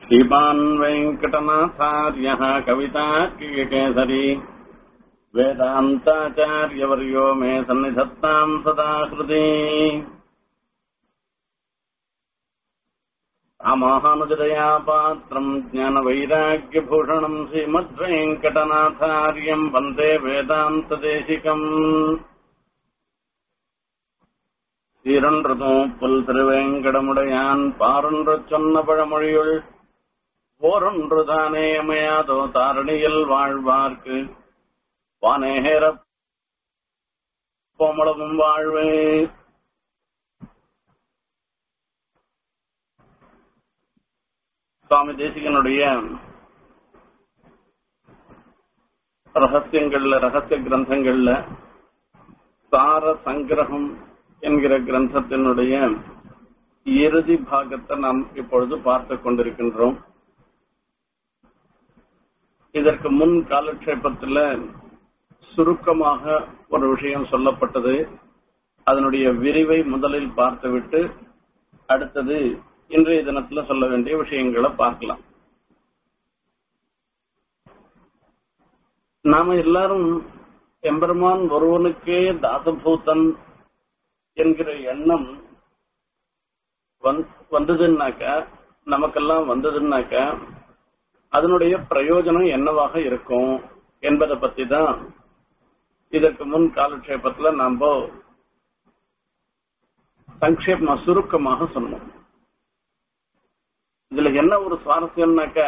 श्रीमान् वेङ्कटनाथार्यः कवितार्किककेसरी वेदान्ताचार्यवर्यो मे सन्निधत्ताम् सदा हृदि रामानुजदया पात्रम् ज्ञानवैराग्यभूषणम् श्रीमद्वेङ्कटनाथार्यम् वन्दे वेदान्तदेशिकम् சீரன்றதும் புல் திருவேங்கடமுடையான் பாரொன்று சொன்ன பழமொழியுள் போரொன்று தானே அமையாதோ தாரணியில் வாழ்வார்க்கு வானேர கோமளவும் வாழ்வே சுவாமி தேசிகனுடைய ரகசியங்கள்ல ரகசிய கிரந்தங்கள்ல சார சங்கிரகம் என்கிற கிரந்தத்தினுடைய இறுதி பாகத்தை நாம் இப்பொழுது பார்த்து கொண்டிருக்கின்றோம் இதற்கு முன் காலக்ஷேபத்தில் சுருக்கமாக ஒரு விஷயம் சொல்லப்பட்டது அதனுடைய விரிவை முதலில் பார்த்துவிட்டு அடுத்தது இன்றைய தினத்துல சொல்ல வேண்டிய விஷயங்களை பார்க்கலாம் நாம எல்லாரும் எம்பெருமான் ஒருவனுக்கே தாசபூதன் என்கிற எண்ணம் வந்ததுன்னாக்க நமக்கெல்லாம் வந்ததுன்னாக்க அதனுடைய பிரயோஜனம் என்னவாக இருக்கும் என்பதை பத்தி தான் இதற்கு முன் காலக்ஷேபத்துல நாம சங்கேபமா சுருக்கமாக சொன்னோம் இதுல என்ன ஒரு சுவாரஸ்யம்னாக்க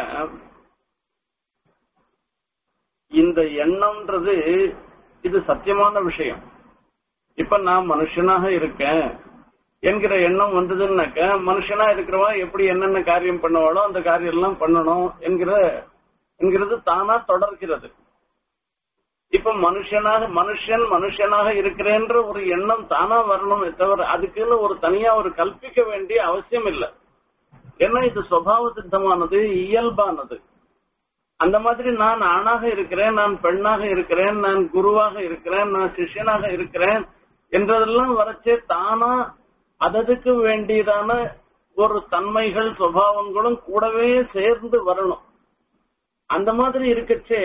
இந்த எண்ணம்ன்றது இது சத்தியமான விஷயம் இப்ப நான் மனுஷனாக இருக்கேன் என்கிற எண்ணம் வந்ததுன்னாக்க மனுஷனா இருக்கிறவா எப்படி என்னென்ன காரியம் பண்ணுவாளோ அந்த காரியம் எல்லாம் பண்ணணும் என்கிற என்கிறது தானா தொடர்கிறது இப்ப மனுஷனாக மனுஷன் மனுஷனாக இருக்கிறேன்ற ஒரு எண்ணம் தானா வரணும் தவிர அதுக்குன்னு ஒரு தனியா ஒரு கல்பிக்க வேண்டிய அவசியம் இல்லை ஏன்னா இது சுவாவ சித்தமானது இயல்பானது அந்த மாதிரி நான் ஆணாக இருக்கிறேன் நான் பெண்ணாக இருக்கிறேன் நான் குருவாக இருக்கிறேன் நான் சிஷ்யனாக இருக்கிறேன் என்றதெல்லாம் வரைச்சே தானா அததுக்கு வேண்டியதான ஒரு தன்மைகள் சுவாவங்களும் கூடவே சேர்ந்து வரணும் அந்த மாதிரி இருக்கச்சே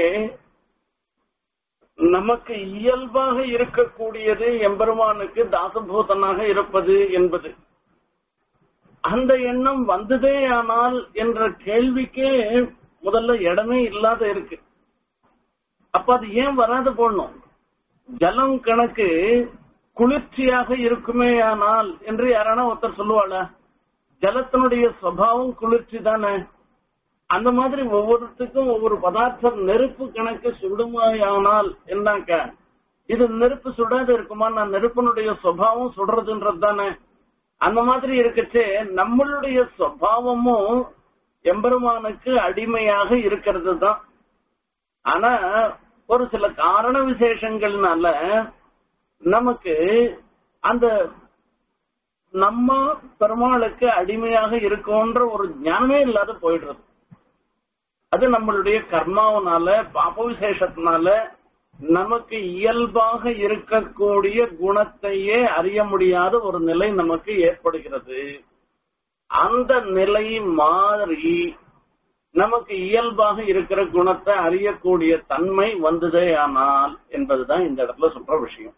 நமக்கு இயல்பாக இருக்கக்கூடியது எம்பெருமானுக்கு தாசபூதனாக இருப்பது என்பது அந்த எண்ணம் வந்ததே ஆனால் என்ற கேள்விக்கே முதல்ல இடமே இல்லாத இருக்கு அப்ப அது ஏன் வராது போடணும் ஜலம் கணக்கு குளிர்ச்சியாக இருக்குமே ஆனால் என்று யாரானா ஒருத்தர் சொல்லுவாளா ஜலத்தினுடைய சுவாவம் குளிர்ச்சி தானே அந்த மாதிரி ஒவ்வொருத்துக்கும் ஒவ்வொரு பதார்த்தம் நெருப்பு கணக்கு சுடுமாயானால் என்னக்க இது நெருப்பு சுடாது இருக்குமா நான் நெருப்பினுடைய சுவாவம் சுடுறதுன்றது தானே அந்த மாதிரி இருக்கச்சே நம்மளுடைய சுவாவமும் எம்பெருமானுக்கு அடிமையாக இருக்கிறது தான் ஆனா ஒரு சில காரண விசேஷங்கள்னால நமக்கு அந்த நம்ம பெருமாளுக்கு அடிமையாக இருக்கோன்ற ஒரு ஞானமே இல்லாத போயிடுறது அது நம்மளுடைய கர்மாவனால பாப விசேஷத்தினால நமக்கு இயல்பாக இருக்கக்கூடிய குணத்தையே அறிய முடியாத ஒரு நிலை நமக்கு ஏற்படுகிறது அந்த நிலை மாறி நமக்கு இயல்பாக இருக்கிற குணத்தை அறியக்கூடிய தன்மை வந்ததே ஆனால் என்பதுதான் இந்த இடத்துல சொல்ற விஷயம்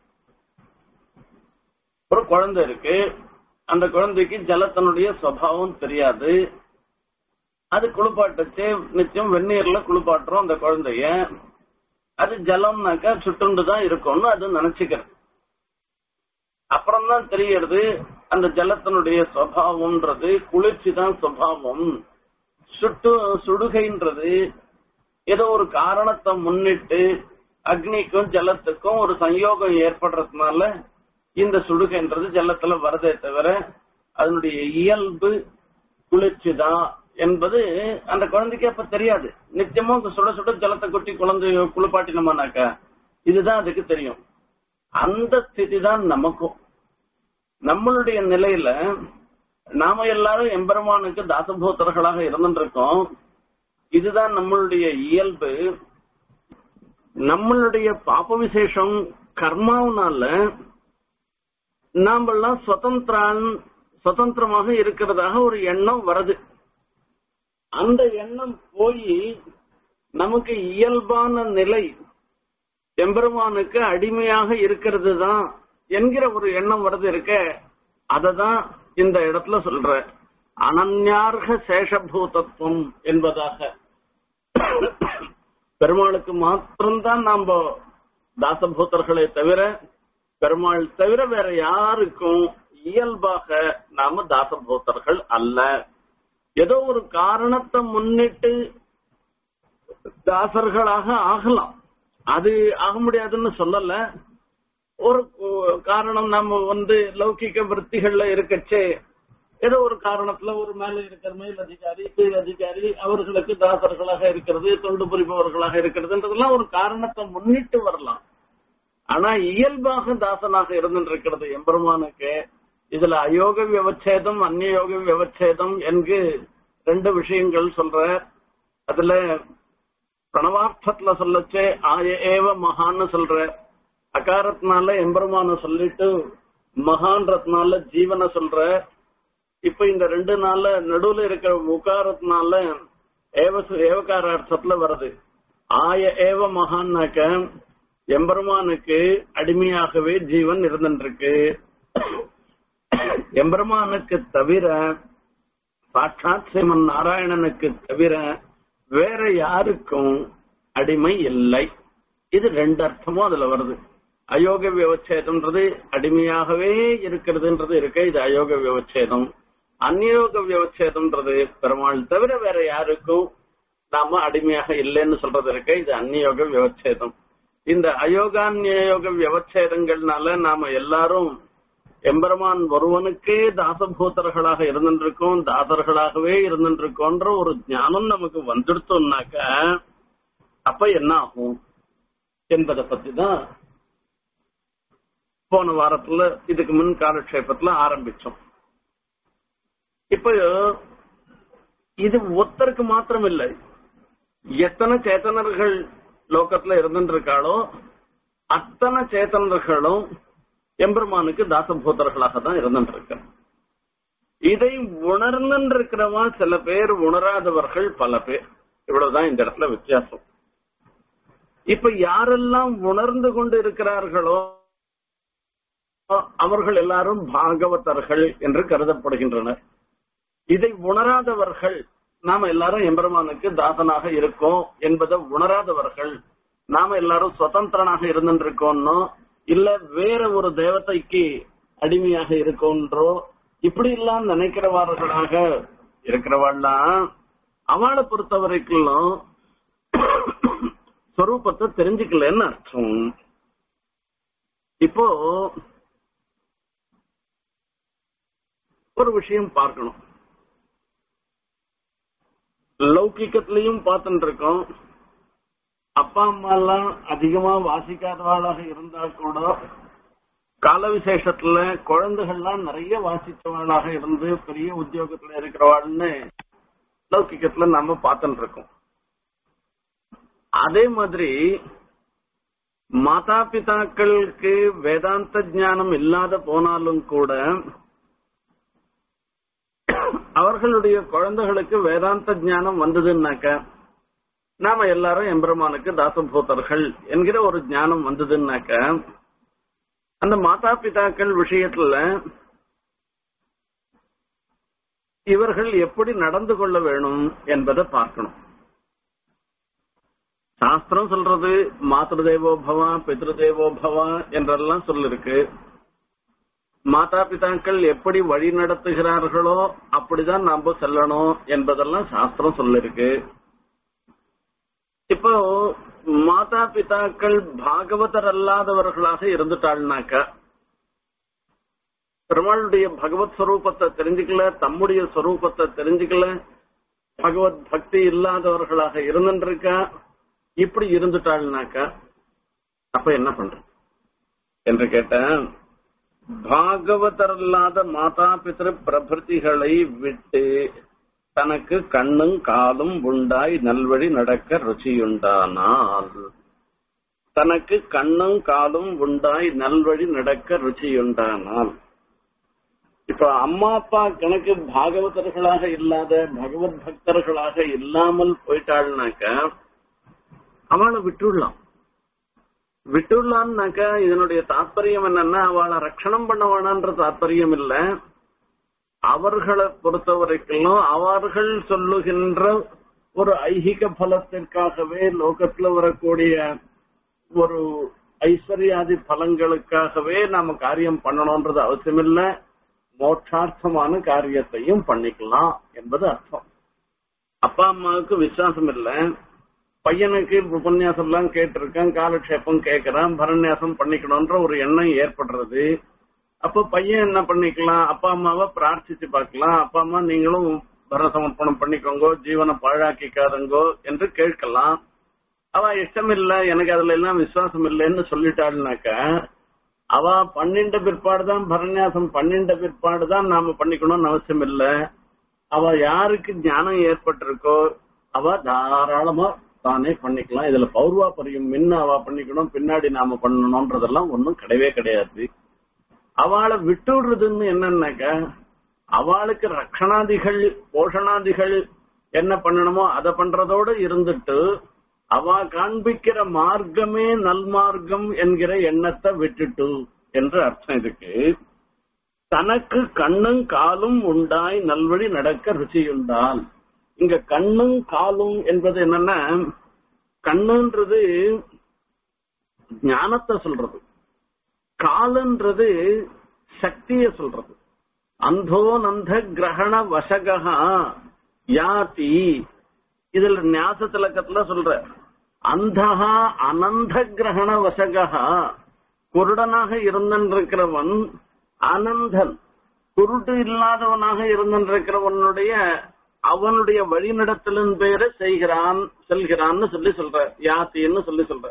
ஒரு குழந்தை இருக்கு அந்த குழந்தைக்கு ஜலத்தினுடைய சுவாவம் தெரியாது அது குளிப்பாட்டுச்சு நிச்சயம் வெந்நீர்ல குளிப்பாட்டுறோம் அந்த குழந்தைய அது ஜலம்னாக்கா சுட்டுண்டு தான் இருக்கும்னு அது நினைச்சுக்கிறது அப்புறம் தான் தெரியறது அந்த ஜலத்தினுடைய சுவாவம்ன்றது குளிர்ச்சி தான் சுவாவம் சுட்டு சுடுகைன்றது ஏதோ ஒரு காரணத்தை முன்னிட்டு அக்னிக்கும் ஜலத்துக்கும் ஒரு சயோகம் ஏற்படுறதுனால இந்த சுடுகைன்றது ஜலத்துல வரதே தவிர அதனுடைய இயல்பு குளிர்ச்சி தான் என்பது அந்த குழந்தைக்கு அப்ப தெரியாது நிச்சயமா அந்த சுட சுட ஜலத்தை கொட்டி குழந்தை குளிப்பாட்டினோமானாக்கா இதுதான் அதுக்கு தெரியும் அந்த ஸ்திதி தான் நமக்கும் நம்மளுடைய நிலையில நாம எல்லாரும் எம்பெருமானுக்கு தாசபூத்தர்களாக இருந்துருக்கோம் இதுதான் நம்மளுடைய இயல்பு நம்மளுடைய பாப விசேஷம் கர்மாவனால நாமெல்லாம் சுதந்திரான் சுதந்திரமாக இருக்கிறதாக ஒரு எண்ணம் வருது அந்த எண்ணம் போய் நமக்கு இயல்பான நிலை எம்பெருமானுக்கு அடிமையாக இருக்கிறது தான் என்கிற ஒரு எண்ணம் வருது இருக்க அததான் இந்த இடத்துல சொல்ற அனன்யார்க சேஷபூதத்துவம் என்பதாக பெருமாளுக்கு மாத்திரம்தான் நாம தாசபூதர்களே தவிர பெருமாள் தவிர வேற யாருக்கும் இயல்பாக நாம தாசபூதர்கள் அல்ல ஏதோ ஒரு காரணத்தை முன்னிட்டு தாசர்களாக ஆகலாம் அது ஆக முடியாதுன்னு சொல்லல ஒரு காரணம் நம்ம வந்து லௌகிக விற்த்திகள்ல இருக்கச்சே ஏதோ ஒரு காரணத்துல ஒரு மேல இருக்கிற மேல் அதிகாரி கீழ் அதிகாரி அவர்களுக்கு தாசர்களாக இருக்கிறது தொண்டு புரிபவர்களாக இருக்கிறதுன்றதெல்லாம் ஒரு காரணத்தை முன்னிட்டு வரலாம் ஆனா இயல்பாக தாசனாக இருந்துருக்கிறது எம்பெருமானுக்கு இதுல அயோக விவச்சேதம் அந்நியோக விவச்சேதம் என்று ரெண்டு விஷயங்கள் சொல்ற அதுல பிரணவார்த்தத்துல சொல்லச்சே ஆய ஏவ மகான்னு சொல்ற அகாரத்தினால எம்பெருமான சொல்லிட்டு மகான்றதுனால ஜீவனை சொல்ற இப்ப இந்த ரெண்டு நாள்ல நடுவுல இருக்கிற உகாரத்தினால ஏவ ஏவகார அர்த்தத்துல வருது ஆய ஏவ மகான்னாக்க எம்பெருமானுக்கு அடிமையாகவே ஜீவன் இருந்துருக்கு எம்பெருமானுக்கு தவிர சாட்சாத் சிவன் நாராயணனுக்கு தவிர வேற யாருக்கும் அடிமை இல்லை இது ரெண்டு அர்த்தமும் அதுல வருது அயோக விவச்சேதம்ன்றது அடிமையாகவே இருக்கிறதுன்றது இருக்கு இது அயோக விவச்சேதம் அந்நியோக விவச்சேதம்ன்றது பெருமாள் தவிர வேற யாருக்கும் நாம அடிமையாக இல்லைன்னு சொல்றது இருக்கு இது அந்நியோக விவச்சேதம் இந்த அயோகான்யோக விவச்சேதங்கள்னால நாம எல்லாரும் எம்பெருமான் ஒருவனுக்கே தாசபூதர்களாக இருந்துருக்கோம் தாசர்களாகவே இருந்துருக்கோன்ற ஒரு ஞானம் நமக்கு வந்துடுத்தோம்னாக்க அப்ப என்ன ஆகும் என்பதை பத்தி தான் போன வாரத்துல இதுக்கு முன் காலக்ஷேபத்துல ஆரம்பிச்சோம் இப்ப இது ஒருத்தருக்கு மாத்திரம் இல்லை எத்தனை சேத்தனர்கள் லோகத்துல இருந்துருக்காளோ அத்தனை சேத்தனர்களும் எம்பெருமானுக்கு தாசபூதர்களாக தான் இருந்துருக்க இதை உணர்ந்துருக்கிறவா சில பேர் உணராதவர்கள் பல பேர் இவ்வளவுதான் இந்த இடத்துல வித்தியாசம் இப்ப யாரெல்லாம் உணர்ந்து கொண்டு இருக்கிறார்களோ அவர்கள் எல்லாரும் பாகவதர்கள் என்று கருதப்படுகின்றனர் இதை உணராதவர்கள் நாம எல்லாரும் எம்பெருமானுக்கு தாசனாக இருக்கோம் என்பதை உணராதவர்கள் நாம எல்லாரும் சுதந்திரனாக இருந்துருக்கோம்னோ இல்ல வேற ஒரு தேவதைக்கு அடிமையாக இருக்கோன்றோ இப்படி எல்லாம் நினைக்கிறவர்களாக இருக்கிறவாள்லாம் அவளை பொறுத்த வரைக்கும் ஸ்வரூபத்தை தெரிஞ்சுக்கலன்னு அர்த்தம் இப்போ ஒரு விஷயம் பார்க்கணும் லௌகிக்கத்திலையும் பார்த்துட்டு இருக்கோம் அப்பா அம்மா எல்லாம் அதிகமா வாசிக்காதவாளாக இருந்தா கூட கால விசேஷத்துல குழந்தைகள்லாம் நிறைய வாசிச்சவாளாக இருந்து பெரிய உத்தியோகத்துல இருக்கிறவாள்னு லௌகிக்கத்துல நம்ம பார்த்துட்டு இருக்கோம் அதே மாதிரி மாதா பிதாக்களுக்கு வேதாந்த ஞானம் இல்லாத போனாலும் கூட அவர்களுடைய குழந்தைகளுக்கு வேதாந்த ஞானம் வந்ததுன்னாக்க நாம எல்லாரும் எம்பெருமானுக்கு தாசபூதர்கள் என்கிற ஒரு ஞானம் வந்ததுன்னாக்க அந்த மாதா பிதாக்கள் விஷயத்துல இவர்கள் எப்படி நடந்து கொள்ள வேணும் என்பதை பார்க்கணும் சாஸ்திரம் சொல்றது மாத்திரு தேவோ பவா பித்ரு தேவோ பவா என்றெல்லாம் சொல்லிருக்கு மாதா பிதாக்கள் எப்படி வழி நடத்துகிறார்களோ அப்படிதான் நாம செல்லணும் என்பதெல்லாம் சாஸ்திரம் சொல்லிருக்கு இப்போ மாதா பிதாக்கள் பாகவதர் அல்லாதவர்களாக இருந்துட்டாள்னாக்கா பெருமாளுடைய பகவத் ஸ்வரூபத்தை தெரிஞ்சுக்கல தம்முடைய ஸ்வரூபத்தை தெரிஞ்சுக்கல பகவத் பக்தி இல்லாதவர்களாக இருந்துருக்கா இப்படி இருந்துட்டாள்னாக்கா அப்ப என்ன பண்ற என்று கேட்டேன் பாகவதர் இல்லாத மாதா பித்ரு பிரபிருத்திகளை விட்டு தனக்கு கண்ணும் காலும் உண்டாய் நல்வழி நடக்க ருச்சியுண்டானால் தனக்கு கண்ணும் காலும் உண்டாய் நல்வழி நடக்க ருச்சியுண்டானால் இப்ப அம்மா அப்பா கணக்கு பாகவதர்களாக இல்லாத பகவத் பக்தர்களாக இல்லாமல் போயிட்டாள்னாக்க அவளை விட்டுடலாம் விட்டுடலான்னாக்கா இதனுடைய தாற்பயம் என்னன்னா அவளை ரட்சணம் பண்ண வேணான்ற தாற்பயம் இல்ல அவர்களை பொறுத்த வரைக்கும் அவர்கள் சொல்லுகின்ற ஒரு ஐகிக பலத்திற்காகவே லோகத்துல வரக்கூடிய ஒரு ஐஸ்வர்யாதி பலங்களுக்காகவே நாம காரியம் பண்ணணும்ன்றது அவசியம் இல்ல மோட்சார்த்தமான காரியத்தையும் பண்ணிக்கலாம் என்பது அர்த்தம் அப்பா அம்மாவுக்கு விசுவாசம் இல்ல பையனுக்கு உபன்யாசம் எல்லாம் கேட்டிருக்கான் காலக்ஷேபம் கேட்கறான் பரநியாசம் பண்ணிக்கணும்ன்ற ஒரு எண்ணம் ஏற்படுறது அப்ப பையன் என்ன பண்ணிக்கலாம் அப்பா அம்மாவை பிரார்த்திச்சு பார்க்கலாம் அப்பா அம்மா நீங்களும் பரசமர்ப்பணம் பண்ணிக்கோங்கோ ஜீவனை பாழாக்கிக்காதங்கோ என்று கேட்கலாம் அவ இஷ்டம் இல்ல எனக்கு அதுல எல்லாம் விசுவாசம் இல்லைன்னு சொல்லிட்டாள்னாக்க அவ பன்னெண்டு பிற்பாடுதான் பரநியாசம் பன்னெண்டு பிற்பாடுதான் நாம பண்ணிக்கணும்னு அவசியம் இல்ல அவ யாருக்கு ஞானம் ஏற்பட்டிருக்கோ அவ தாராளமா தானே பண்ணிக்கலாம் இதுல பௌர்வா பரியும் முன்ன அவ பண்ணிக்கணும் பின்னாடி நாம பண்ணணும்ன்றதெல்லாம் ஒண்ணும் கிடையவே கிடையாது அவளை விட்டுடுறதுன்னு என்னன்னாக்க அவளுக்கு ரக்ஷணாதிகள் போஷணாதிகள் என்ன பண்ணணுமோ அதை பண்றதோட இருந்துட்டு அவ காண்பிக்கிற மார்க்கமே நல்மார்க்கம் என்கிற எண்ணத்தை விட்டுட்டு என்று அர்த்தம் இதுக்கு தனக்கு கண்ணும் காலும் உண்டாய் நல்வழி நடக்க ருச்சியுண்டால் இங்க கண்ணும் காலும் என்பது என்னன்னா கண்ணுன்றது ஞானத்தை சொல்றது காலுன்றது சக்திய சொல்றது அந்தோ நந்த கிரகண வசகா யாதி இதுல ஞாச திலக்கத்துல சொல்ற அந்தகா அனந்த கிரகண வசகா குருடனாக இருந்திருக்கிறவன் அனந்தன் குருட்டு இல்லாதவனாக இருந்திருக்கிறவனுடைய அவனுடைய வழிநடத்தலின் பேரை செய்கிறான் செல்கிறான்னு சொல்லி சொல்ற யாத்தின்னு சொல்லி சொல்ற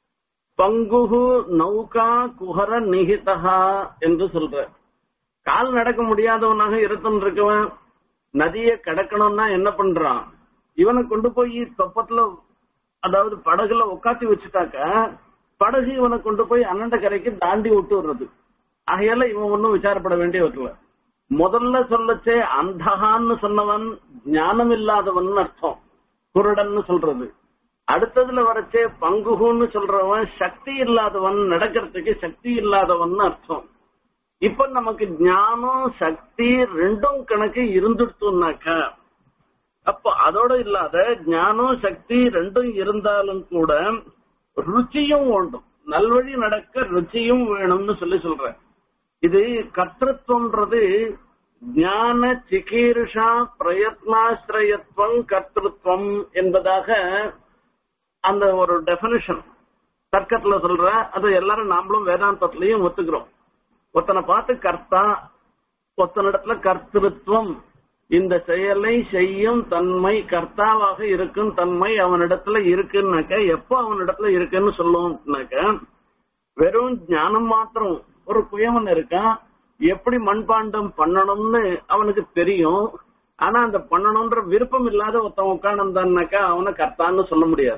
பங்குகு நௌகா குஹர நிகிதா என்று சொல்ற கால் நடக்க முடியாதவனாக இருந்துட்டு இருக்கவன் நதியை கடக்கணும்னா என்ன பண்றான் இவனை கொண்டு போய் தொப்பத்துல அதாவது படகுல உட்காத்தி வச்சுட்டாக்க படகு இவனை கொண்டு போய் அண்ணண்ட கரைக்கு தாண்டி விட்டு வர்றது ஆகையால இவன் ஒன்னும் விசாரப்பட வேண்டிய வரல முதல்ல சொல்லச்சே அந்தகான்னு சொன்னவன் ஞானம் இல்லாதவன் அர்த்தம் குருடன்னு சொல்றது அடுத்ததுல வரச்சே பங்குகுன்னு சொல்றவன் சக்தி இல்லாதவன் நடக்கிறதுக்கு சக்தி இல்லாதவன் அர்த்தம் இப்ப நமக்கு ஞானம் சக்தி ரெண்டும் கணக்கு இருந்துடுத்துனாக்கா அப்ப அதோட இல்லாத ஞானம் சக்தி ரெண்டும் இருந்தாலும் கூட ருச்சியும் வேண்டும் நல்வழி நடக்க ருச்சியும் வேணும்னு சொல்லி சொல்ற இது கர்த்தத்துவம்ன்றது ஞான சிகீர்ஷா பிரயத்னாசிரயத்துவம் கர்த்தத்துவம் என்பதாக அந்த ஒரு டெபினிஷன் தர்க்கத்துல சொல்ற அது எல்லாரும் நாமளும் வேதாந்தத்திலையும் ஒத்துக்கிறோம் ஒருத்தனை பார்த்து கர்த்தா ஒருத்தனிடத்துல கர்த்திருவம் இந்த செயலை செய்யும் தன்மை கர்த்தாவாக இருக்கும் தன்மை அவனிடத்துல இருக்குன்னாக்க எப்போ அவனிடத்துல இருக்குன்னு சொல்லுவோம்னாக்க வெறும் ஞானம் மாத்திரம் ஒரு குயவன் இருக்கான் எப்படி மண்பாண்டம் பண்ணணும்னு அவனுக்கு தெரியும் ஆனா அந்த பண்ணணும்ன்ற விருப்பம் இல்லாத ஒருத்தன் உட்காந்துருந்தான்னாக்கா அவனை கர்த்தான்னு சொல்ல முடியாது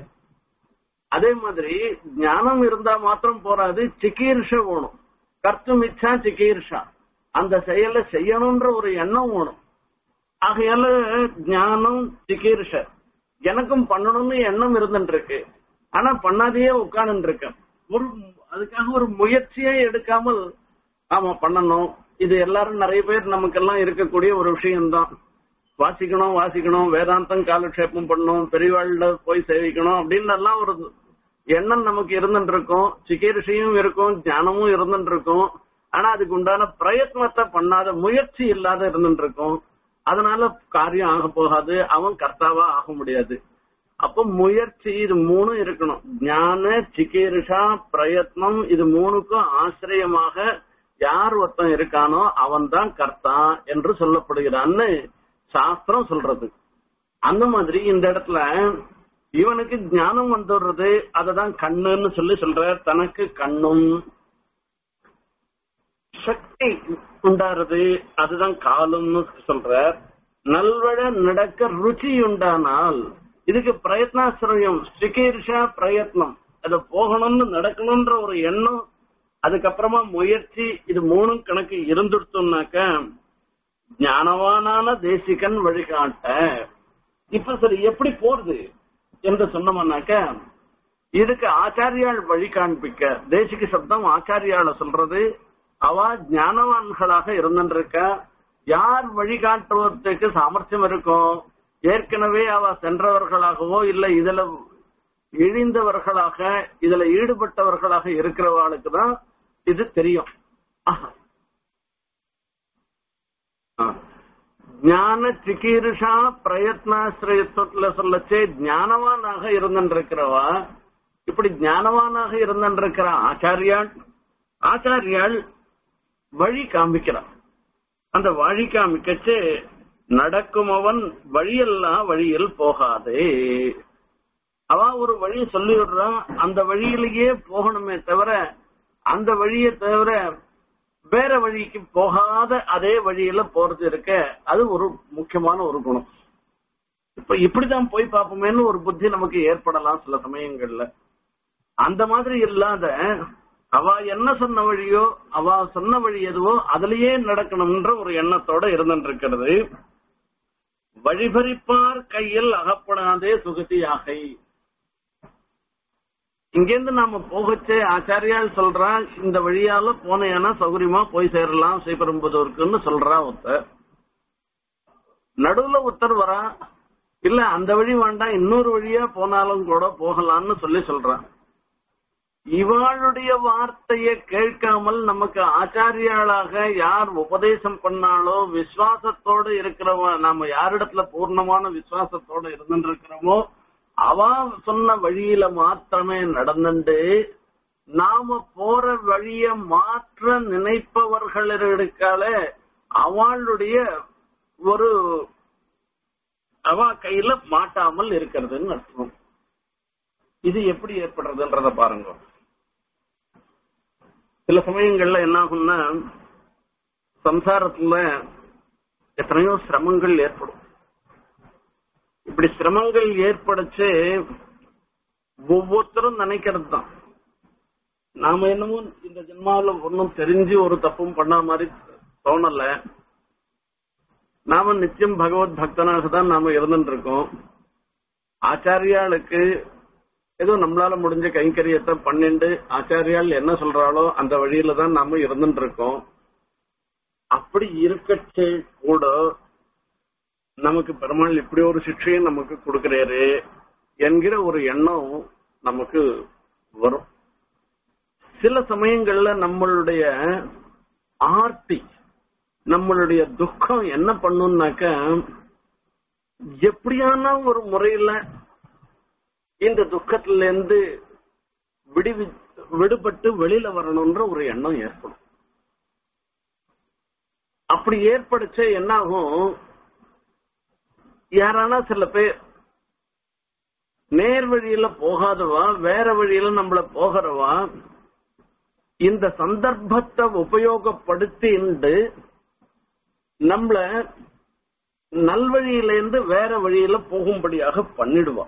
அதே மாதிரி ஞானம் இருந்தா மாத்திரம் போராது சிகீர்ஷ வேணும் கர்த்தும் இச்சா சிகீர்ஷா அந்த செயலை செய்யணும்ன்ற ஒரு எண்ணம் வேணும் ஆகையால ஞானம் சிகீர்ஷ எனக்கும் பண்ணணும்னு எண்ணம் இருந்துட்டு இருக்கு ஆனா பண்ணாதையே உட்கார்ந்து இருக்கேன் ஒரு அதுக்காக ஒரு முயற்சியே எடுக்காமல் ஆமா பண்ணணும் இது எல்லாரும் நிறைய பேர் நமக்கெல்லாம் இருக்கக்கூடிய ஒரு விஷயம்தான் வாசிக்கணும் வாசிக்கணும் வேதாந்தம் காலக்ஷேபம் பண்ணணும் பெரியவாழ்ல போய் சேவிக்கணும் அப்படின்னு எல்லாம் ஒரு எண்ணம் நமக்கு இருந்துட்டு இருக்கும் சிகிச்சையும் இருக்கும் ஞானமும் இருந்துட்டு இருக்கும் ஆனா அதுக்கு உண்டான பிரயத்னத்தை பண்ணாத முயற்சி இல்லாத இருந்துட்டு இருக்கும் அதனால காரியம் ஆக போகாது அவன் கர்த்தாவா ஆக முடியாது அப்ப முயற்சி இது மூணும் இருக்கணும் ஞான சிகிருஷா பிரயத்னம் இது மூணுக்கும் ஆசிரியமாக யார் ஒருத்தன் இருக்கானோ அவன் தான் கர்த்தா என்று சொல்லப்படுகிறான்னு சாஸ்திரம் சொல்றது அந்த மாதிரி இந்த இடத்துல இவனுக்கு ஞானம் வந்துடுறது அததான் கண்ணுன்னு சொல்லி சொல்ற தனக்கு கண்ணும் சக்தி உண்டாறது அதுதான் காலும்னு சொல்ற நல்வழ நடக்க ருச்சி உண்டானால் இதுக்கு பிரயத்னாசிரியம் சிகீர்ஷா பிரயத்னம் அது போகணும்னு நடக்கணும்ன்ற ஒரு எண்ணம் அதுக்கப்புறமா முயற்சி இது மூணும் கணக்கு இருந்துடுத்தோம்னாக்க ஞானவானான தேசிகன் வழிகாட்ட இப்ப சரி எப்படி போறது என்று சொன்னோம்னாக்க இதுக்கு ஆச்சாரியால் வழி காண்பிக்க தேசிக சப்தம் ஆச்சாரியால சொல்றது அவ ஞானவான்களாக இருந்திருக்க யார் வழிகாட்டுவதற்கு சாமர்த்தியம் இருக்கும் ஏற்கனவே அவ சென்றவர்களாகவோ இல்ல இதுல இழிந்தவர்களாக இதுல ஈடுபட்டவர்களாக இருக்கிறவர்களுக்கு தான் இது தெரியும் ஆஹா. ஆ. ஞான சிகீருஷா பிரயத்னாசிரயத்துல சொல்லச்சே ஞானவானாக இருந்திருக்கிறவா இப்படி ஞானவானாக இருந்திருக்கிற ஆச்சாரியாள் ஆச்சாரியாள் வழி காமிக்கிறான் அந்த வழி காமிக்கச்சு நடக்கும் அவன் வழியெல்லாம் வழியில் போகாதே அவ ஒரு வழி சொல்லி விடுறான் அந்த வழியிலேயே போகணுமே தவிர அந்த வழியை தவிர வேற வழிக்கு போகாத அதே வழியில போறது இருக்க அது ஒரு முக்கியமான ஒரு குணம் இப்ப இப்படிதான் போய் பார்ப்போமேன்னு ஒரு புத்தி நமக்கு ஏற்படலாம் சில சமயங்கள்ல அந்த மாதிரி இல்லாத அவ என்ன சொன்ன வழியோ அவ சொன்ன வழி எதுவோ அதுலயே நடக்கணும்ன்ற ஒரு எண்ணத்தோட இருந்துட்டு இருக்கிறது வழிபறிப்பார் கையில் அகப்படாதே சுகதியாகை இங்கேருந்து நாம போகச்சே ஆச்சாரியால் சொல்றா இந்த வழியால போனேன்னா சௌகரியமா போய் சேரலாம் ஸ்ரீபெரும்புதூருக்குன்னு சொல்றா ஒருத்தர் நடுவுல ஒருத்தர் வரா இல்ல அந்த வழி வேண்டாம் இன்னொரு வழியா போனாலும் கூட போகலாம்னு சொல்லி சொல்றான் இவாளுடைய வார்த்தையை கேட்காமல் நமக்கு ஆச்சாரியாளாக யார் உபதேசம் பண்ணாலோ விசுவாசத்தோடு இருக்கிறவ நாம யாரிடத்துல பூர்ணமான விசுவாசத்தோட இருந்துட்டு இருக்கிறோமோ அவ சொன்ன வழியில மாத்திரமே நடந்துட்டு நாம போற வழிய மாற்ற நினைப்பவர்களுக்கால அவளுடைய ஒரு அவ கையில மாட்டாமல் இருக்கிறதுன்னு அர்த்தம் இது எப்படி ஏற்படுறதுன்றத பாருங்க சில சமயங்கள்ல என்ன ஆகும்னா சம்சாரத்துல எத்தனையோ சிரமங்கள் ஏற்படும் இப்படி சிரமங்கள் ஏற்படுச்சு ஒவ்வொருத்தரும் நினைக்கிறது தான் நாம என்னமோ இந்த ஜென்மாவில ஒன்னும் தெரிஞ்சு ஒரு தப்பும் பண்ண மாதிரி தோணல நாம நிச்சயம் பகவத் பக்தனாக தான் நாம இருந்துட்டு இருக்கோம் ஆச்சாரியாளுக்கு ஏதோ நம்மளால முடிஞ்ச கைங்கரியத்தை பண்ணிண்டு ஆச்சாரியால் என்ன சொல்றாளோ அந்த வழியில தான் நாம இருந்துட்டு இருக்கோம் அப்படி இருக்கச்சே கூட நமக்கு பெருமாள் இப்படி ஒரு சிக்ஷையை நமக்கு கொடுக்கிறாரு என்கிற ஒரு எண்ணம் நமக்கு வரும் சில சமயங்கள்ல நம்மளுடைய ஆர்த்தி நம்மளுடைய துக்கம் என்ன பண்ணும்னாக்க எப்படியான ஒரு முறையில இந்த துக்கத்துல இருந்து விடுவி விடுபட்டு வெளியில வரணும்ன்ற ஒரு எண்ணம் ஏற்படும் அப்படி ஏற்படுச்ச என்ன ஆகும் யாரானா சில பேர் நேர் வழியில போகாதவா வேற வழியில நம்மள போகிறவா இந்த சந்தர்ப்பத்தை உபயோகப்படுத்திண்டு நம்மள நல்வழியிலிருந்து வேற வழியில போகும்படியாக பண்ணிடுவா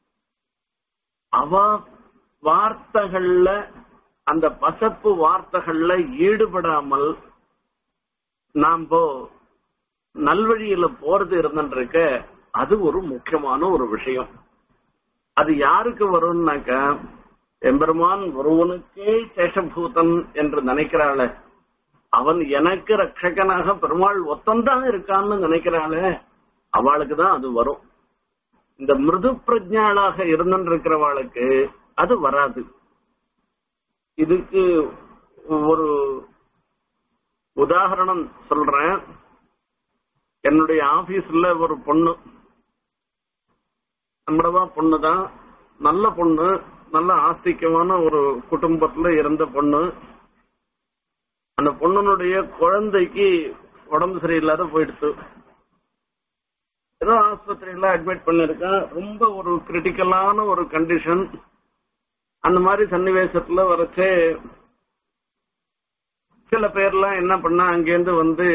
அவ வார்த்தைகள்ல அந்த பசப்பு வார்த்தைகள்ல ஈடுபடாமல் நாம நல்வழியில போறது இருந்துருக்க அது ஒரு முக்கியமான ஒரு விஷயம் அது யாருக்கு வரும்னாக்க எம்பெருமான் ஒருவனுக்கே சேஷபூதன் என்று நினைக்கிறாள அவன் எனக்கு ரட்சகனாக பெருமாள் ஒத்தந்தான் இருக்கான்னு நினைக்கிறாளே அவளுக்கு தான் அது வரும் இந்த மிருது பிரஜாளாக இருந்திருக்கிறவாளுக்கு அது வராது இதுக்கு ஒரு உதாரணம் சொல்றேன் என்னுடைய ஆபீஸ்ல ஒரு பொண்ணு நம்மளவா பொண்ணு தான் நல்ல பொண்ணு நல்ல ஆஸ்திகமான ஒரு குடும்பத்துல இருந்த பொண்ணு அந்த பொண்ணுனுடைய குழந்தைக்கு உடம்பு சரியில்லாத போயிடுச்சு ஏதோ ஆஸ்பத்திரியில அட்மிட் பண்ணிருக்கேன் ரொம்ப ஒரு கிரிட்டிக்கலான ஒரு கண்டிஷன் அந்த மாதிரி சன்னிவேசத்துல வரைச்சே சில பேர்லாம் என்ன பண்ணா அங்கேருந்து வந்து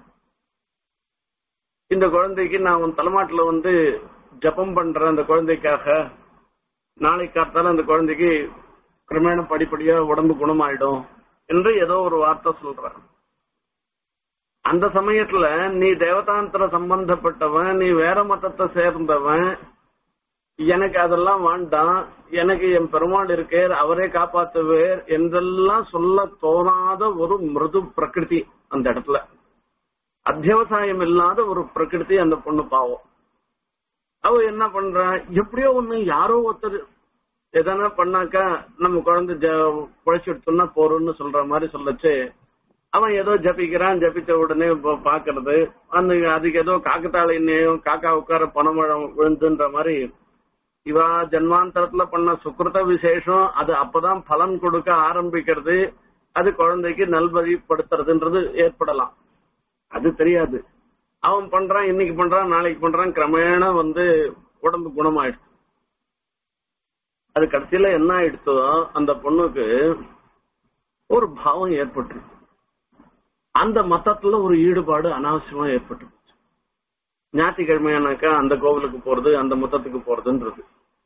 இந்த குழந்தைக்கு நான் உன் தலைமாட்டுல வந்து ஜபம் பண்றேன் அந்த குழந்தைக்காக நாளைக்கு காத்தால அந்த குழந்தைக்கு கிரமேண படிப்படியா உடம்பு குணமாயிடும் என்று ஏதோ ஒரு வார்த்தை சொல்றேன் அந்த சமயத்துல நீ தேவதாந்திர சம்பந்தப்பட்டவன் நீ வேற மதத்தை சேர்ந்தவன் எனக்கு அதெல்லாம் வேண்டாம் எனக்கு என் பெருமாள் இருக்கார் அவரே காப்பாத்துவேர் என்றெல்லாம் சொல்ல தோணாத ஒரு மிருது பிரகிருதி அந்த இடத்துல அத்தியவசாயம் இல்லாத ஒரு பிரகிருதி அந்த பொண்ணு பாவம் அவ என்ன பண்றா எப்படியோ ஒண்ணு யாரோ ஒருத்தர் எதனா பண்ணாக்கா நம்ம குழந்தை குழைச்சி எடுத்தோம்னா போறோம்னு சொல்ற மாதிரி சொல்லச்சு அவன் ஏதோ ஜபிக்கிறான் ஜபிச்ச உடனே இப்ப பாக்குறது அந்த அதுக்கு ஏதோ காக்கத்தாழையும் காக்கா உட்கார பணமழம் விழுந்துன்ற மாதிரி இவா ஜன்மாந்தரத்துல பண்ண சுக்கிருத விசேஷம் அது அப்பதான் பலன் கொடுக்க ஆரம்பிக்கிறது அது குழந்தைக்கு நல்வழிப்படுத்துறதுன்றது ஏற்படலாம் அது தெரியாது அவன் பண்றான் இன்னைக்கு பண்றான் நாளைக்கு பண்றான் கிரமேண வந்து உடம்பு குணமாயிடுச்சு அது கடைசியில என்ன ஆயிடுச்சோ அந்த பொண்ணுக்கு ஒரு பாவம் ஏற்பட்டு அந்த மத்தத்துல ஒரு ஈடுபாடு அனாவசியமா ஏற்பட்டு ஞாயிற்றுக்கிழமையானாக்கா அந்த கோவிலுக்கு போறது அந்த மொத்தத்துக்கு போறதுன்றது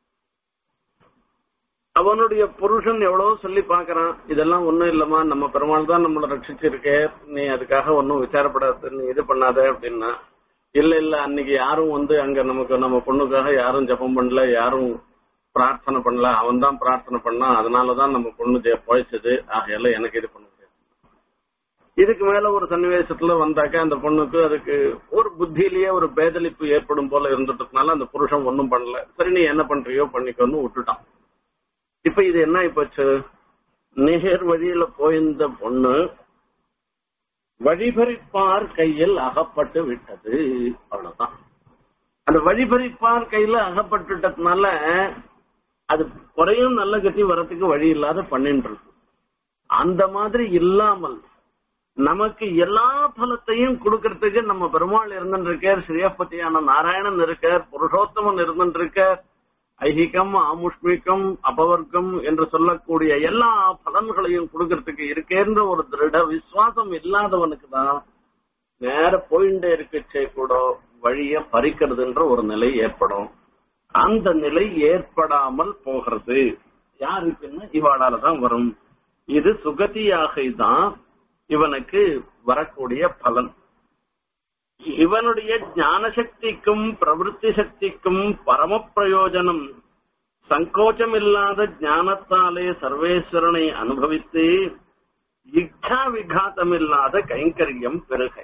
அவனுடைய புருஷன் எவ்வளவோ சொல்லி பாக்குறான் இதெல்லாம் ஒண்ணும் இல்லம்மா நம்ம பெருமாள் தான் நம்மள ரட்சிச்சிருக்கே நீ அதுக்காக ஒன்னும் விசாரப்படாத நீ இது பண்ணாத அப்படின்னா இல்ல இல்ல அன்னைக்கு யாரும் வந்து அங்க நமக்கு நம்ம பொண்ணுக்காக யாரும் ஜெபம் பண்ணல யாரும் பிரார்த்தனை பண்ணல அவன் தான் பிரார்த்தனை பண்ணா அதனாலதான் நம்ம பொண்ணு ஜெ- பொழைச்சது ஆகையால எனக்கு இது பண்ண முடியாது இதுக்கு மேல ஒரு சன்னிவேசத்துல வந்தாக்க அந்த பொண்ணுக்கு அதுக்கு ஒரு புத்தியிலேயே ஒரு பேதலிப்பு ஏற்படும் போல இருந்துட்டதுனால அந்த புருஷன் ஒண்ணும் பண்ணல சரி நீ என்ன பண்றியோ பண்ணிக்கோன்னு விட்டுட்டான் இப்ப இது என்ன ஆயிப்போச்சு நேர் வழியில போயிருந்த பொண்ணு வழிபறிப்பார் கையில் அகப்பட்டு விட்டது அவ்வளவுதான் அந்த வழிபறிப்பார் கையில அகப்பட்டுட்டதுனால அது குறையும் நல்ல கட்டி வரத்துக்கு வழி இல்லாத பண்ணிட்டு இருக்கு அந்த மாதிரி இல்லாமல் நமக்கு எல்லா பலத்தையும் கொடுக்கறதுக்கு நம்ம பெருமாள் இருந்துருக்கார் ஸ்ரீயப்பதியான நாராயணன் இருக்கார் புருஷோத்தமன் இருந்துருக்கார் ஐகிகம் ஆமுஷ்மிகம் அபவர்க்கம் என்று சொல்லக்கூடிய எல்லா பலன்களையும் கொடுக்கறதுக்கு இருக்கேன்ற ஒரு திருட விசுவாசம் இல்லாதவனுக்கு தான் நேர போயிட்டே இருக்கச்சே கூட வழிய பறிக்கிறதுன்ற ஒரு நிலை ஏற்படும் அந்த நிலை ஏற்படாமல் போகிறது யாருக்குன்னு இவாளால தான் வரும் இது சுகதியாக தான் இவனுக்கு வரக்கூடிய பலன் இவனுடைய ஞான சக்திக்கும் பிரவருத்தி சக்திக்கும் பரம பிரயோஜனம் சங்கோச்சமில்லாத ஞானத்தாலே சர்வேஸ்வரனை அனுபவித்து இச்சா விகாத்தமில்லாத கைங்கரியம் பெருகை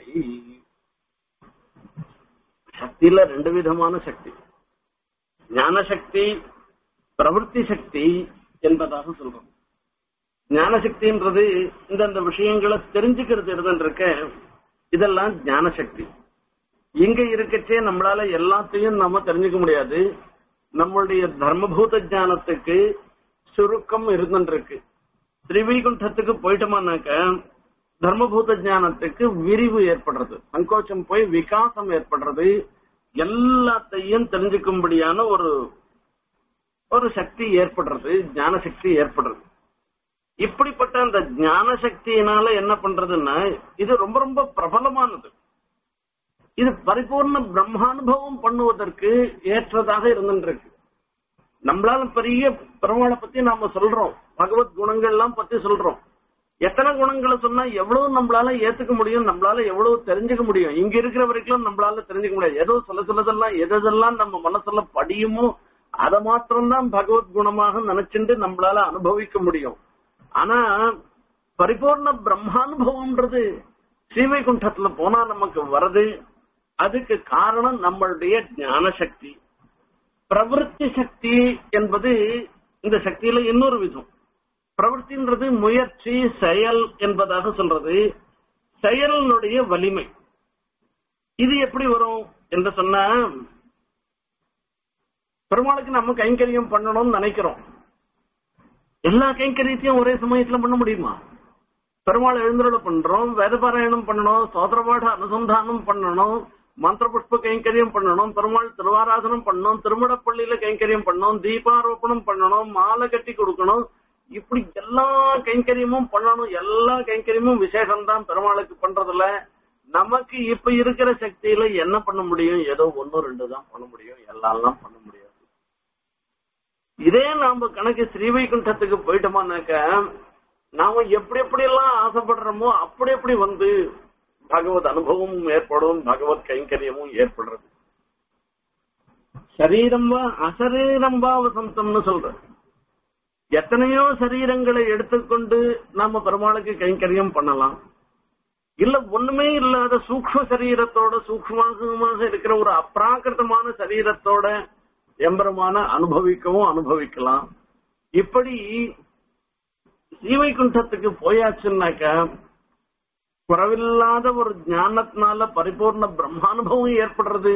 சக்தியில ரெண்டு விதமான சக்தி ஞான சக்தி பிரவருத்தி சக்தி என்பதாக சொல்றோம் ஞான சக்தின்றது இந்தந்த விஷயங்களை தெரிஞ்சுக்கிறது இருந்துருக்க இதெல்லாம் ஞான சக்தி இங்க இருக்கச்சே நம்மளால எல்லாத்தையும் நம்ம தெரிஞ்சுக்க முடியாது நம்மளுடைய தர்மபூத ஞானத்துக்கு சுருக்கம் இருந்துருக்கு ஸ்ரீவைகுண்டத்துக்கு போயிட்டோமானாக்க தர்மபூத ஞானத்துக்கு விரிவு ஏற்படுறது சங்கோச்சம் போய் விகாசம் ஏற்படுறது எல்லாத்தையும் தெரிஞ்சுக்கும்படியான ஒரு ஒரு சக்தி ஏற்படுறது ஞான சக்தி ஏற்படுறது இப்படிப்பட்ட அந்த ஞான சக்தியினால என்ன பண்றதுன்னா இது ரொம்ப ரொம்ப பிரபலமானது இது பரிபூர்ண பிரம்மானுபவம் பண்ணுவதற்கு ஏற்றதாக இருந்துருக்கு நம்மளால பெரிய பெருமாளை பத்தி நாம சொல்றோம் பகவத் குணங்கள் எல்லாம் பத்தி சொல்றோம் எத்தனை குணங்களை சொன்னா எவ்வளவு நம்மளால ஏத்துக்க முடியும் நம்மளால எவ்வளவு தெரிஞ்சுக்க முடியும் இங்க இருக்கிற வரைக்கும் நம்மளால தெரிஞ்சுக்க முடியாது ஏதோ சில சிலதெல்லாம் எதெல்லாம் நம்ம மனசுல படியுமோ அதை மாத்திரம்தான் பகவத் குணமாக நினைச்சுட்டு நம்மளால அனுபவிக்க முடியும் ஆனா பரிபூர்ண பிரம்மானுபவம்ன்றது ஸ்ரீவைகுண்டத்துல போனா நமக்கு வருது அதுக்கு காரணம் நம்மளுடைய ஞான சக்தி பிரவருத்தி சக்தி என்பது இந்த சக்தியில இன்னொரு விதம் பிரவருத்தின்றது முயற்சி செயல் என்பதாக சொல்றது செயலினுடைய வலிமை இது எப்படி வரும் என்று சொன்னா பெருமாளுக்கு நம்ம கைங்கரியம் பண்ணணும்னு நினைக்கிறோம் எல்லா கைங்கரியத்தையும் ஒரே சமயத்துல பண்ண முடியுமா பெருமாள் எழுந்தருளை பண்றோம் வேதபாராயணம் பண்ணணும் சோதரபாட அனுசந்தானம் பண்ணணும் மந்திர புஷ்ப கைங்கரியம் பண்ணணும் பெருமாள் திருவாராதனம் பண்ணணும் திருமடப்பள்ளியில கைங்கரியம் பண்ணணும் தீபாரோபணம் பண்ணணும் மாலை கட்டி கொடுக்கணும் இப்படி எல்லா கைங்கரியமும் பண்ணணும் எல்லா கைங்கரியமும் விசேஷம்தான் பெருமாளுக்கு பண்றதுல நமக்கு இப்ப இருக்கிற சக்தியில என்ன பண்ண முடியும் ஏதோ ஒன்னு ரெண்டு தான் பண்ண முடியும் எல்லாம் பண்ண முடியாது இதே நாம கணக்கு ஸ்ரீவைகுண்டத்துக்கு போயிட்டோமானாக்க நாம எப்படி எப்படி எல்லாம் ஆசைப்படுறோமோ அப்படி எப்படி வந்து பகவத் அனுபவமும் ஏற்படும் பகவத் கைங்கரியமும் ஏற்படுறது சரீரம் வா அசரீரம் வா வசந்தம்னு சொல்ற எத்தனையோ சரீரங்களை எடுத்துக்கொண்டு நாம பெருமாளுக்கு கைங்கரியம் பண்ணலாம் இல்ல ஒண்ணுமே இல்லாத சூக்ம சரீரத்தோட சூக்மமாக இருக்கிற ஒரு அப்ராகிருதமான சரீரத்தோட எம்பெருமான அனுபவிக்கவும் அனுபவிக்கலாம் இப்படி சீவைகுண்டத்துக்கு போயாச்சுன்னாக்கா குறவில்லாத ஒரு ஞானத்தினால பரிபூர்ண பிரம்மானுபவம் ஏற்படுறது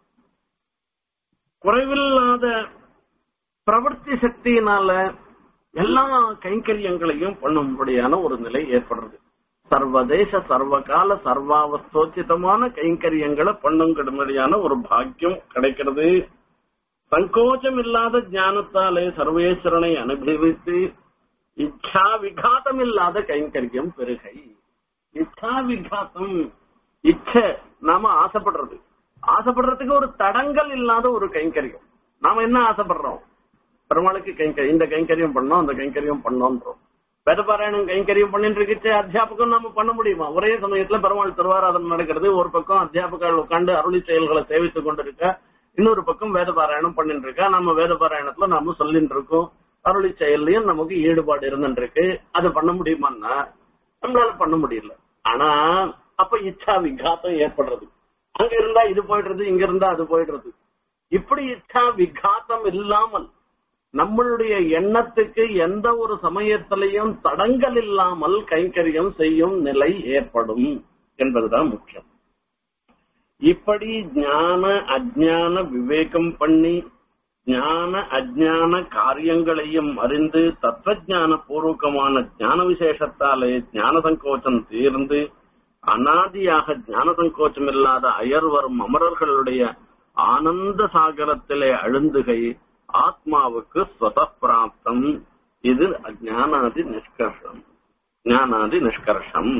குறைவில்லாத பிரவர்த்தி சக்தியினால எல்லா கைங்கரியங்களையும் பண்ணும்படியான ஒரு நிலை ஏற்படுறது சர்வதேச சர்வகால சர்வாவஸ்தோச்சிதமான கைங்கரியங்களை பண்ணும்படியான ஒரு பாக்கியம் கிடைக்கிறது சங்கோச்சம் இல்லாத ஞானத்தாலே சர்வேஸ்வரனை அனுபவித்து இச்சா விகாதம் இல்லாத கைங்கரியம் பெருகை இச்சா விகாதம் இச்ச நாம ஆசைப்படுறது ஆசைப்படுறதுக்கு ஒரு தடங்கல் இல்லாத ஒரு கைங்கரியம் நாம என்ன ஆசைப்படுறோம் பெருமாளுக்கு கைங்கரியம் இந்த கைங்கரியம் பண்ணோம் அந்த கைங்கரியம் பண்ணோன்றோம் வேதபாராயணம் கைங்கரியம் பண்ணிட்டு இருக்கிச்சு அத்தியாபகம் நாம பண்ண முடியுமா ஒரே சமயத்துல பெருமாள் திருவாராதனம் நடக்கிறது ஒரு பக்கம் அத்தியாபகர்கள் உட்காந்து அருளி செயல்களை சேவித்துக் கொண்டிருக்க இன்னொரு பக்கம் வேதபாராயணம் பண்ணிட்டு இருக்கா நம்ம வேதபாராயணத்துல நாம சொல்லிட்டு இருக்கோம் அருளி செயல்லையும் நமக்கு ஈடுபாடு இருந்துட்டு இருக்கு அது பண்ண முடியுமான்னா நம்மளால பண்ண முடியல ஆனா அப்ப இச்சா விகாத்தம் ஏற்படுறது அங்க இருந்தா இது போயிடுறது இங்க இருந்தா அது போயிடுறது இப்படி இச்சா விகாத்தம் இல்லாமல் நம்மளுடைய எண்ணத்துக்கு எந்த ஒரு சமயத்திலையும் தடங்கல் இல்லாமல் கைங்கரியம் செய்யும் நிலை ஏற்படும் என்பதுதான் முக்கியம் இப்படி ஞான அஜ்ஞான விவேகம் பண்ணி ஞான அஜ்ஞான காரியங்களையும் அறிந்து தத்துவஞான பூர்வகமான ஞான விசேஷத்தாலே ஞான சங்கோச்சம் தீர்ந்து அனாதியாக ஞான சங்கோச்சம் இல்லாத அயர்வரும் அமரர்களுடைய ஆனந்த சாகரத்திலே அழுந்துகை ஆத்மாவுக்கு ஸ்வத பிராப்தம் இது ஞானாதி நிஷ்கர்ஷம் ஞானாதி நிஷ்கர்ஷம்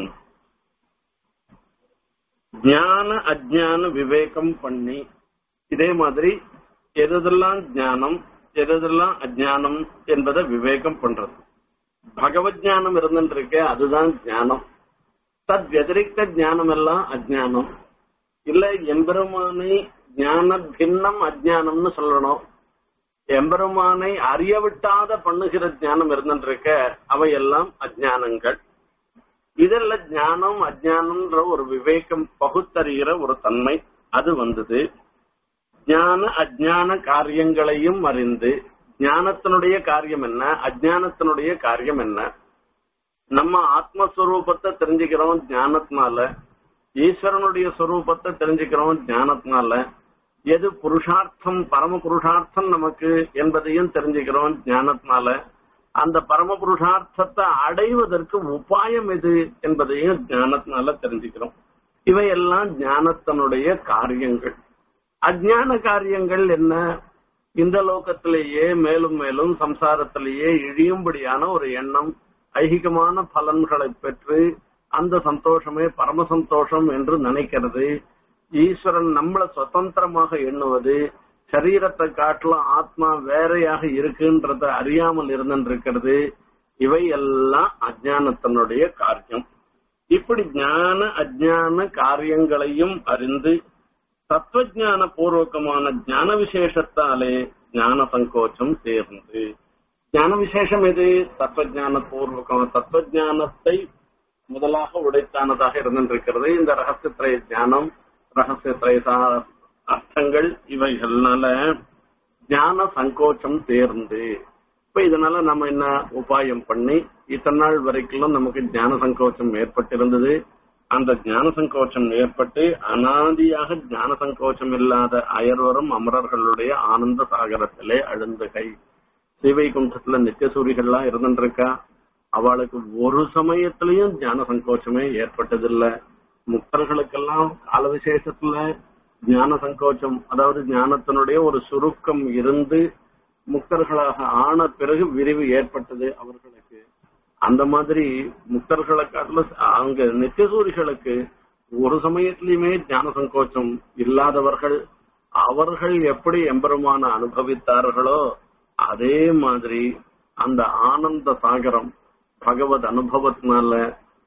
ஞான அஜ்ஞான விவேகம் பண்ணி இதே மாதிரி எதெல்லாம் ஞானம் எதெல்லாம் அஜ்ஞானம் என்பதை விவேகம் பண்றது பகவத் ஞானம் இருந்துருக்கு அதுதான் ஞானம் தத் வதிரிக்த ஞானம் எல்லாம் அஜ்ஞானம் இல்ல எம்பெருமானை ஞான பின்னம் அஜ்ஞானம்னு சொல்லணும் எம்பெருமானை அறிய விட்டாத பண்ணுகிற ஞானம் இருந்துருக்க அவையெல்லாம் அஜ்ஞானங்கள் இதெல்ல ஞானம் அஜ்ஞானம்ன்ற ஒரு விவேகம் பகுத்தறிகிற ஒரு தன்மை அது வந்தது ஞான அஜ்ஞான காரியங்களையும் அறிந்து ஞானத்தினுடைய காரியம் என்ன அஜ்ஞானத்தினுடைய காரியம் என்ன நம்ம ஆத்மஸ்வரூபத்தை தெரிஞ்சுக்கிறோம் ஞானத்தினால ஈஸ்வரனுடைய ஸ்வரூபத்தை தெரிஞ்சுக்கிறோம் ஞானத்தினால எது புருஷார்த்தம் பரம புருஷார்த்தம் நமக்கு என்பதையும் தெரிஞ்சுக்கிறோம் ஞானத்தினால அந்த பரம புருஷார்த்தத்தை அடைவதற்கு உபாயம் எது என்பதையும் ஞானத்தினால தெரிஞ்சுக்கிறோம் இவையெல்லாம் ஞானத்தினுடைய காரியங்கள் அஜ்ஞான காரியங்கள் என்ன இந்த லோகத்திலேயே மேலும் மேலும் சம்சாரத்திலேயே இழியும்படியான ஒரு எண்ணம் ஐகிகமான பலன்களை பெற்று அந்த சந்தோஷமே பரம சந்தோஷம் என்று நினைக்கிறது ஈஸ்வரன் நம்மள சுதந்திரமாக எண்ணுவது சரீரத்தை காட்டிலும் ஆத்மா வேறையாக இருக்குன்றத அறியாமல் இருந்திருக்கிறது இவை எல்லாம் அஜானத்தினுடைய காரியம் இப்படி ஞான அஜான காரியங்களையும் அறிந்து தத்துவஞான பூர்வகமான ஞான விசேஷத்தாலே ஞான சங்கோச்சம் சேர்ந்து ஞான விசேஷம் எது தத்துவஞான பூர்வகம் தத்துவஞானத்தை முதலாக உடைத்தானதாக இருந்திருக்கிறது இந்த ரகசியத்திரை ஞானம் ரகசியத்திரை அர்த்தங்கள் இவைகள்னால ஞான சங்கோச்சம் தேர்ந்து இப்ப இதனால நம்ம என்ன உபாயம் பண்ணி இத்தனை நாள் வரைக்கும் நமக்கு ஞான சங்கோச்சம் ஏற்பட்டிருந்தது அந்த ஞான சங்கோச்சம் ஏற்பட்டு அனாதியாக ஞான சங்கோச்சம் இல்லாத அயர்வரும் அமரர்களுடைய ஆனந்த சாகரத்திலே அழுந்துகை சிவைகுண்டத்துல நித்தியசூரிகள்லாம் இருந்துருக்கா அவளுக்கு ஒரு சமயத்திலையும் ஞான சங்கோச்சமே ஏற்பட்டதில்ல முக்தர்களுக்கெல்லாம் கால விசேஷத்துல ஞான சங்கோச்சம் அதாவது ஞானத்தினுடைய ஒரு சுருக்கம் இருந்து முக்தர்களாக ஆன பிறகு விரிவு ஏற்பட்டது அவர்களுக்கு அந்த மாதிரி முக்தர்களை காட்டில அங்க நித்தியசூரிகளுக்கு ஒரு சமயத்திலுமே ஞான சங்கோச்சம் இல்லாதவர்கள் அவர்கள் எப்படி எம்பெருமான அனுபவித்தார்களோ அதே மாதிரி அந்த ஆனந்த சாகரம் பகவத் அனுபவத்தினால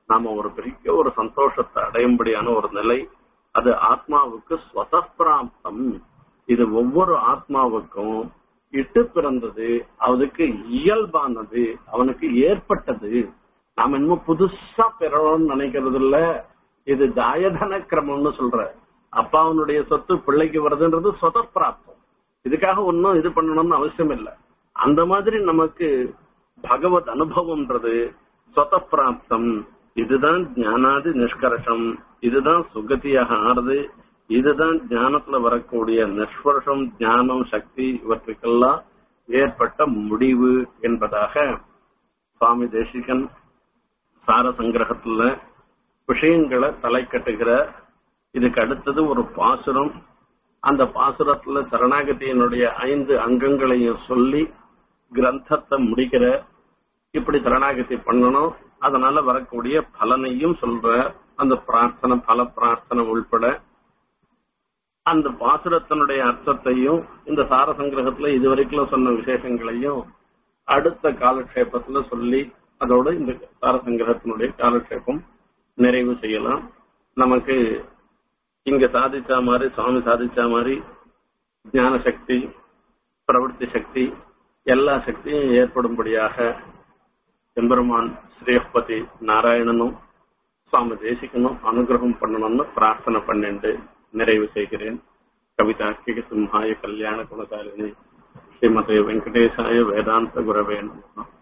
நாம ஒரு பெரிய ஒரு சந்தோஷத்தை அடையும்படியான ஒரு நிலை அது ஆத்மாவுக்கு ஸ்வதப்பிராப்தம் இது ஒவ்வொரு ஆத்மாவுக்கும் இட்டு பிறந்தது அவனுக்கு இயல்பானது அவனுக்கு ஏற்பட்டது நாம இன்னும் புதுசா பெறணும்னு நினைக்கிறது இல்ல இது தாயதன கிரமம்னு சொல்ற அப்பாவனுடைய சொத்து பிள்ளைக்கு வருதுன்றது சொதப்பிராப்தம் இதுக்காக ஒன்னும் இது பண்ணணும்னு அவசியம் இல்லை அந்த மாதிரி நமக்கு பகவத் அனுபவம்ன்றது சொதப்பிராப்தம் இதுதான் ஞானாதி நிஷ்கர்ஷம் இதுதான் சுகதியாக ஆறுது இதுதான் ஞானத்துல வரக்கூடிய நிஷ்வர்ஷம் ஞானம் சக்தி இவற்றுக்கெல்லாம் ஏற்பட்ட முடிவு என்பதாக சுவாமி தேசிகன் சார சங்கிரகத்துல விஷயங்களை தலை கட்டுகிற இதுக்கு அடுத்தது ஒரு பாசுரம் அந்த பாசுரத்துல சரணாகதியினுடைய ஐந்து அங்கங்களையும் சொல்லி கிரந்தத்தை முடிக்கிற இப்படி சரணாகதி பண்ணணும் அதனால வரக்கூடிய பலனையும் சொல்ற அந்த பிரார்த்தனை பல பிரார்த்தனை உள்பட அந்த பாசுரத்தினுடைய அர்த்தத்தையும் இந்த சார சங்கிரகத்துல இதுவரைக்கும் சொன்ன விசேஷங்களையும் அடுத்த காலக்ஷேபத்துல சொல்லி அதோட இந்த சார சங்கிரகத்தினுடைய காலக்ஷேபம் நிறைவு செய்யலாம் நமக்கு இங்க சாதிச்ச மாதிரி சுவாமி சாதிச்ச மாதிரி ஞான சக்தி பிரவൃத்தி சக்தி எல்லா சக்தியும் ஏற்படும்படியாக எம்பெருமான் ஸ்ரீஹபதி நாராயணனும் சுவாமி தேசிகனும் அனுகிரகம் பண்ணணும்னு பிரார்த்தனை பண்ணிட்டு நிறைவு செய்கிறேன் கவிதார்க்கிக சிம்ஹாய கல்யாண குணசாலினி ஸ்ரீமதே வெங்கடேசாய வேதாந்த குரவே நமः